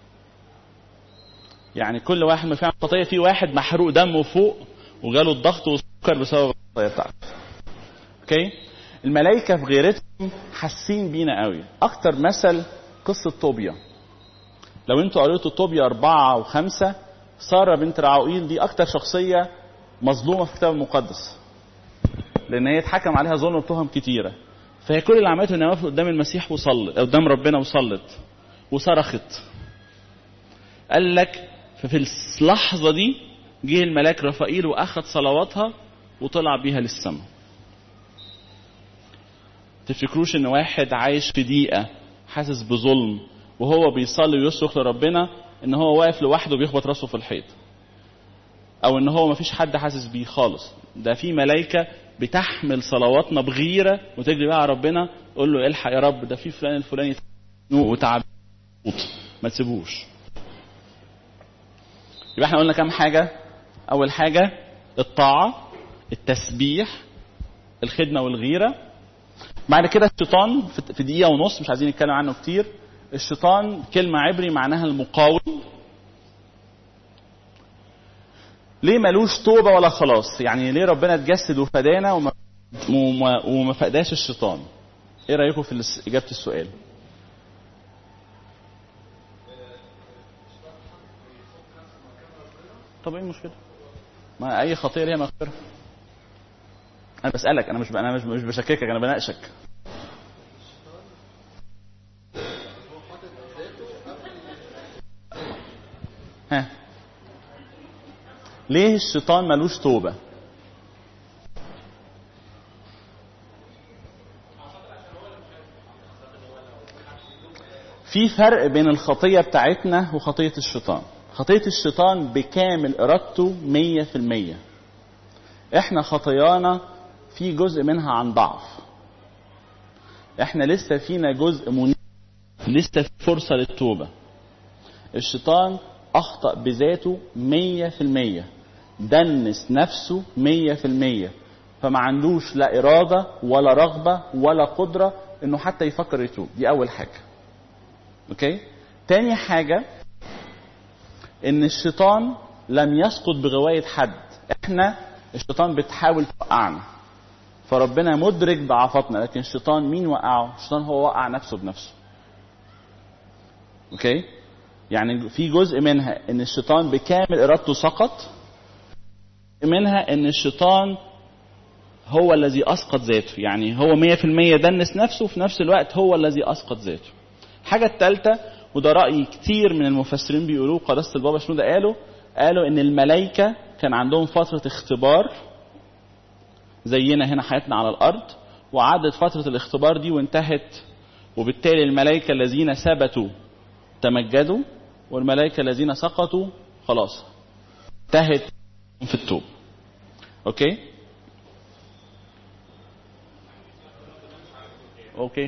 يعني كل واحد ما في خطية في واحد محروق دمه فوق وجاله الضغط والسكر بسبب الخطية بتاعته اوكي الملائكة في غيرتهم حاسين بينا قوي أكتر مثل قصة طوبيا لو انتوا قريتوا طوبيا أربعة وخمسة سارة بنت رعوئيل دي أكتر شخصية مظلومة في الكتاب المقدس لأن هي اتحكم عليها ظلم وتهم كتيرة فهي كل اللي عملته انها وقفت قدام المسيح وصلت قدام ربنا وصلت وصرخت قال لك ففي اللحظة دي جه الملاك رفائيل وأخذ صلواتها وطلع بيها للسماء تفكروش ان واحد عايش في ضيقة حاسس بظلم وهو بيصلي ويصرخ لربنا ان هو واقف لوحده بيخبط راسه في الحيط او ان هو مفيش حد حاسس بيه خالص ده في ملائكة بتحمل صلواتنا بغيرة وتجري بقى على ربنا تقول له الحق يا رب ده في فلان الفلاني وتعب ما تسيبوش يبقى احنا قلنا كام حاجة اول حاجة الطاعة التسبيح الخدمة والغيرة بعد كده الشيطان في دقيقة ونص مش عايزين نتكلم عنه كتير الشيطان كلمة عبري معناها المقاوم ليه ملوش توبة ولا خلاص يعني ليه ربنا اتجسد وفدانا وما, وما, وما فقداش الشيطان ايه رأيكم في إجابة السؤال طب ايه المشكلة ما اي خطية ليها مغفرة انا بسألك انا مش انا مش, مش بشككك انا بناقشك ها ليه الشيطان ملوش توبة في فرق بين الخطية بتاعتنا وخطية الشيطان خطية الشيطان بكامل إرادته مية في المية احنا خطايانا في جزء منها عن ضعف احنا لسه فينا جزء منيب لسه في فرصة للتوبة الشيطان أخطأ بذاته مية في المية دنس نفسه مية في المية فما عندوش لا إرادة ولا رغبة ولا قدرة إنه حتى يفكر يتوب دي أول حاجة أوكي تاني حاجة إن الشيطان لم يسقط بغواية حد إحنا الشيطان بتحاول توقعنا فربنا مدرك ضعفاتنا لكن الشيطان مين وقعه الشيطان هو وقع نفسه بنفسه اوكي يعني في جزء منها ان الشيطان بكامل ارادته سقط منها ان الشيطان هو الذي اسقط ذاته يعني هو 100% دنس نفسه وفي نفس الوقت هو الذي اسقط ذاته الحاجه الثالثه وده راي كتير من المفسرين بيقولوه قداسه البابا شنودة قالوا قالوا ان الملائكه كان عندهم فتره اختبار زينا هنا حياتنا على الارض وعدت فتره الاختبار دي وانتهت وبالتالي الملائكه الذين ثبتوا تمجدوا والملائكه الذين سقطوا خلاص انتهت في التوب اوكي اوكي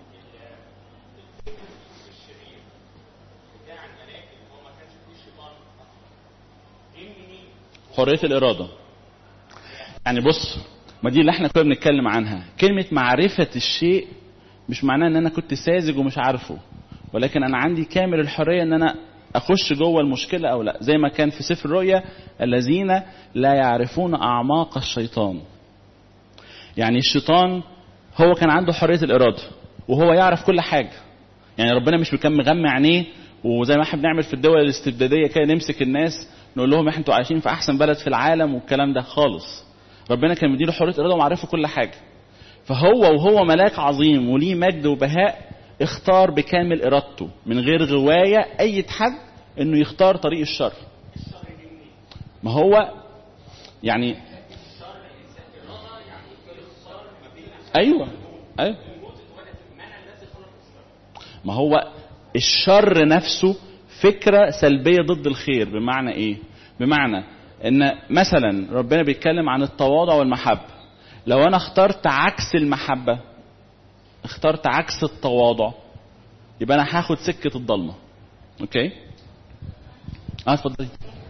حريه الاراده يعني بص ما دي اللي احنا كنا بنتكلم عنها كلمه معرفه الشيء مش معناه ان انا كنت ساذج ومش عارفه ولكن انا عندي كامل الحريه ان انا اخش جوه المشكله او لا زي ما كان في سفر الرؤيا الذين لا يعرفون اعماق الشيطان يعني الشيطان هو كان عنده حريه الاراده وهو يعرف كل حاجه يعني ربنا مش كان مغمى عينيه وزي ما احنا بنعمل في الدول الاستبداديه كده نمسك الناس نقول لهم احنا انتوا عايشين في احسن بلد في العالم والكلام ده خالص ربنا كان مديله حريه اراده ومعرفه كل حاجه فهو وهو ملاك عظيم وليه مجد وبهاء اختار بكامل ارادته من غير غوايه اي حد انه يختار طريق الشر ما هو يعني ايوه ايوه ما هو الشر نفسه فكره سلبيه ضد الخير بمعنى ايه بمعنى ان مثلا ربنا بيتكلم عن التواضع والمحبه لو انا اخترت عكس المحبه اخترت عكس التواضع يبقى انا هاخد سكه الضلمه اوكي اه اتفضلي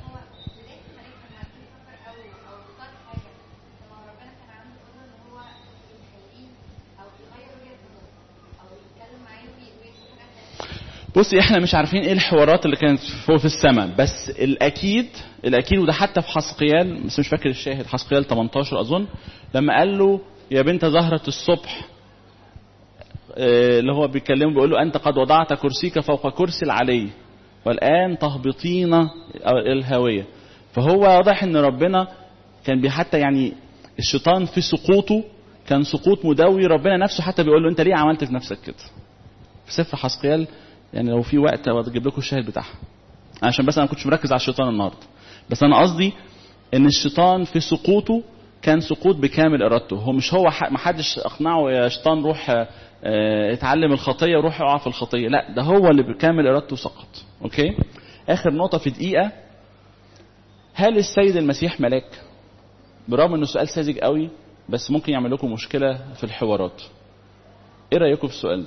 بصي احنا مش عارفين ايه الحوارات اللي كانت فوق في السماء بس الاكيد الاكيد وده حتى في حسقيال بس مش فاكر الشاهد حسقيال 18 اظن لما قال له يا بنت زهرة الصبح اه اللي هو بيكلمه بيقول له انت قد وضعت كرسيك فوق كرسي العلي والان تهبطين الى الهاويه فهو واضح ان ربنا كان حتى يعني الشيطان في سقوطه كان سقوط مدوي ربنا نفسه حتى بيقول له انت ليه عملت في نفسك كده في سفر حسقيال يعني لو في وقت اجيب لكم الشاهد بتاعها عشان بس انا ما كنتش مركز على الشيطان النهارده بس انا قصدي ان الشيطان في سقوطه كان سقوط بكامل ارادته هو مش هو ما حدش اقنعه يا شيطان روح اه اتعلم الخطيه وروح اقع في الخطيه لا ده هو اللي بكامل ارادته سقط اوكي اخر نقطه في دقيقه هل السيد المسيح ملاك برغم انه سؤال ساذج قوي بس ممكن يعمل لكم مشكله في الحوارات ايه رايكم في السؤال ده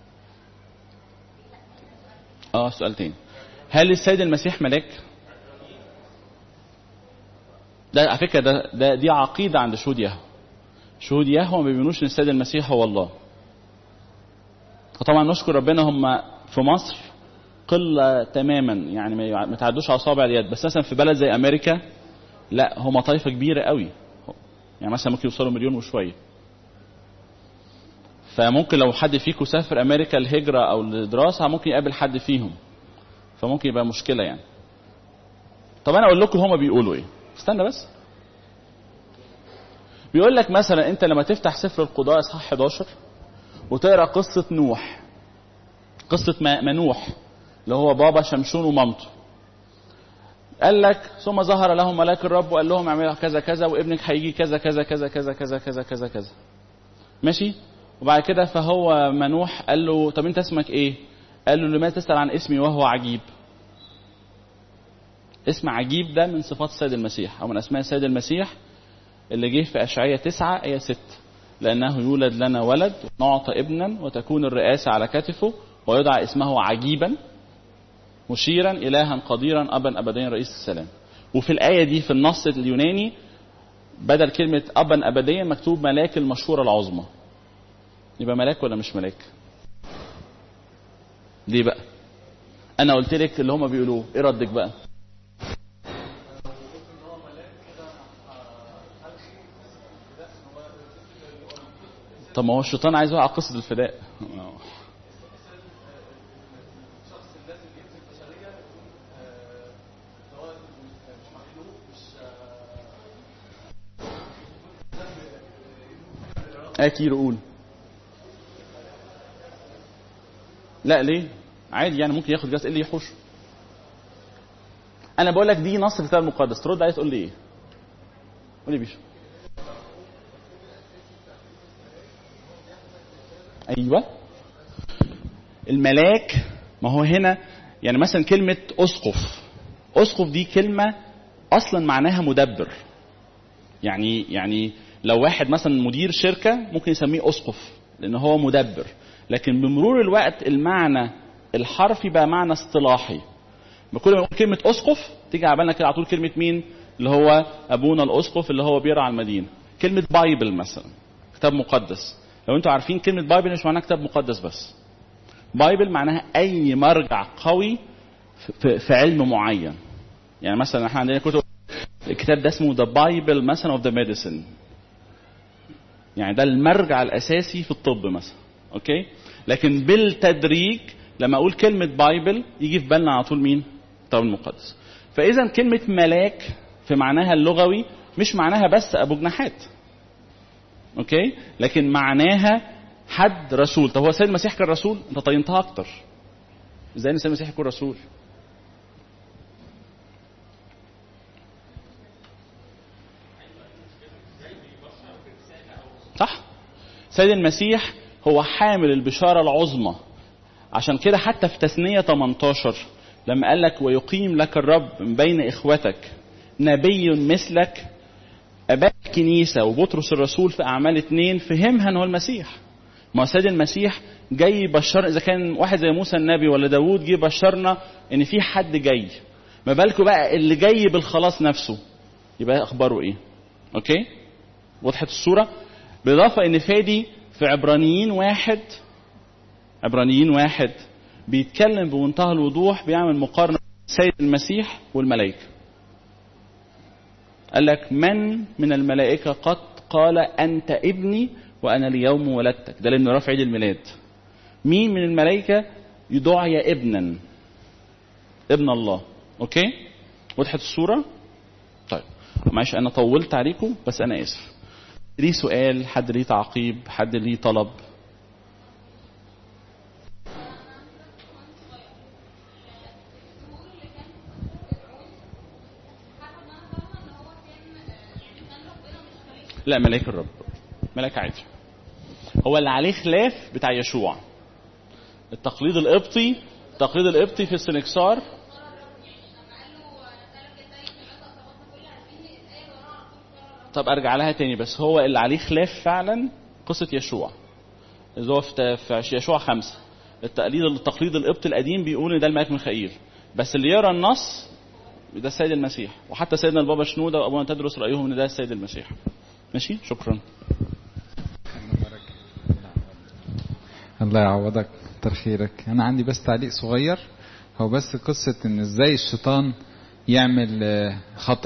اه سؤال تاني هل السيد المسيح ملاك ده على فكره ده, ده دي عقيده عند شهود يهوه شهود يهوه ما بيؤمنوش ان السيد المسيح هو الله وطبعا نشكر ربنا هم في مصر قله تماما يعني ما تعدوش على اصابع اليد بس مثلا في بلد زي امريكا لا هم طائفه كبيره قوي يعني مثلا ممكن يوصلوا مليون وشويه فممكن لو حد فيكم سافر امريكا الهجره او الدراسه ممكن يقابل حد فيهم فممكن يبقى مشكله يعني طب انا اقول لكم هما بيقولوا ايه استنى بس بيقول لك مثلا انت لما تفتح سفر القضاء اصحاح 11 وتقرا قصه نوح قصه منوح اللي هو بابا شمشون ومامته قال لك ثم ظهر لهم ملاك الرب وقال لهم اعملوا كذا كذا وابنك هيجي كذا كذا كذا كذا كذا كذا كذا كذا ماشي وبعد كده فهو منوح قال له طب انت اسمك ايه قال له لماذا تسال عن اسمي وهو عجيب اسم عجيب ده من صفات السيد المسيح او من اسماء السيد المسيح اللي جه في اشعياء 9 ايه 6 لانه يولد لنا ولد ونعطى ابنا وتكون الرئاسه على كتفه ويدعى اسمه عجيبا مشيرا الها قديرا ابا ابديا رئيس السلام وفي الايه دي في النص اليوناني بدل كلمه ابا ابديا مكتوب ملاك المشهوره العظمى يبقى ملاك ولا مش ملاك ليه بقى انا قلت لك اللي هما بيقولوه ايه ردك بقى طب ما هو الشيطان عايز يوقع قصه الفداء اكيد قول لا ليه عادي يعني ممكن ياخد جاز ايه اللي يحوشه انا بقول لك دي نص في الكتاب المقدس ترد عليه تقول لي ايه قول لي بيشو ايوه الملاك ما هو هنا يعني مثلا كلمه اسقف اسقف دي كلمه اصلا معناها مدبر يعني يعني لو واحد مثلا مدير شركه ممكن يسميه اسقف لان هو مدبر لكن بمرور الوقت المعنى الحرفي بقى معنى اصطلاحي كل ما نقول كلمه اسقف تيجي على بالنا كده على طول كلمه مين اللي هو ابونا الاسقف اللي هو بيرعى المدينه كلمه بايبل مثلا كتاب مقدس لو انتوا عارفين كلمه بايبل مش معناها كتاب مقدس بس بايبل معناها اي مرجع قوي في, في علم معين يعني مثلا احنا عندنا كتب الكتاب ده اسمه ذا بايبل مثلا اوف ذا ميديسن يعني ده المرجع الاساسي في الطب مثلا اوكي لكن بالتدريج لما اقول كلمه بايبل يجي في بالنا على طول مين الكتاب المقدس فاذا كلمه ملاك في معناها اللغوي مش معناها بس ابو جناحات اوكي لكن معناها حد رسول طب هو السيد المسيح كان رسول انت طينتها اكتر ازاي ان السيد المسيح يكون رسول صح سيد المسيح هو حامل البشارة العظمى عشان كده حتى في تثنية 18 لما قال لك ويقيم لك الرب من بين إخوتك نبي مثلك أباء الكنيسة وبطرس الرسول في أعمال اتنين فهمها أن هو المسيح ما هو سيد المسيح جاي يبشر إذا كان واحد زي موسى النبي ولا داوود جه بشرنا إن في حد جاي ما بالكم بقى اللي جاي بالخلاص نفسه يبقى أخباره إيه أوكي وضحت الصورة بالإضافة إن فادي في عبرانيين واحد عبرانيين واحد بيتكلم بمنتهى الوضوح بيعمل مقارنة سيد المسيح والملائكة قال لك من من الملائكة قد قال أنت ابني وأنا اليوم ولدتك ده لأنه رفع عيد الميلاد مين من الملائكة يدعى ابنا ابن الله أوكي وضحت الصورة طيب معلش أنا طولت عليكم بس أنا آسف ليه سؤال حد ليه تعقيب حد ليه طلب لا ملاك الرب ملاك عادي هو اللي عليه خلاف بتاع يشوع التقليد القبطي التقليد القبطي في السنكسار طب ارجع لها تاني بس هو اللي عليه خلاف فعلا قصة يشوع اللي هو في في يشوع خمسة التقليد التقليد القبطي القديم بيقول ان ده الملك ميخائيل بس اللي يرى النص ده السيد المسيح وحتى سيدنا البابا شنودة وابونا تدرس رأيهم ان ده السيد المسيح ماشي شكرا الله يعوضك كتر خيرك انا عندي بس تعليق صغير هو بس قصة ان ازاي الشيطان يعمل خط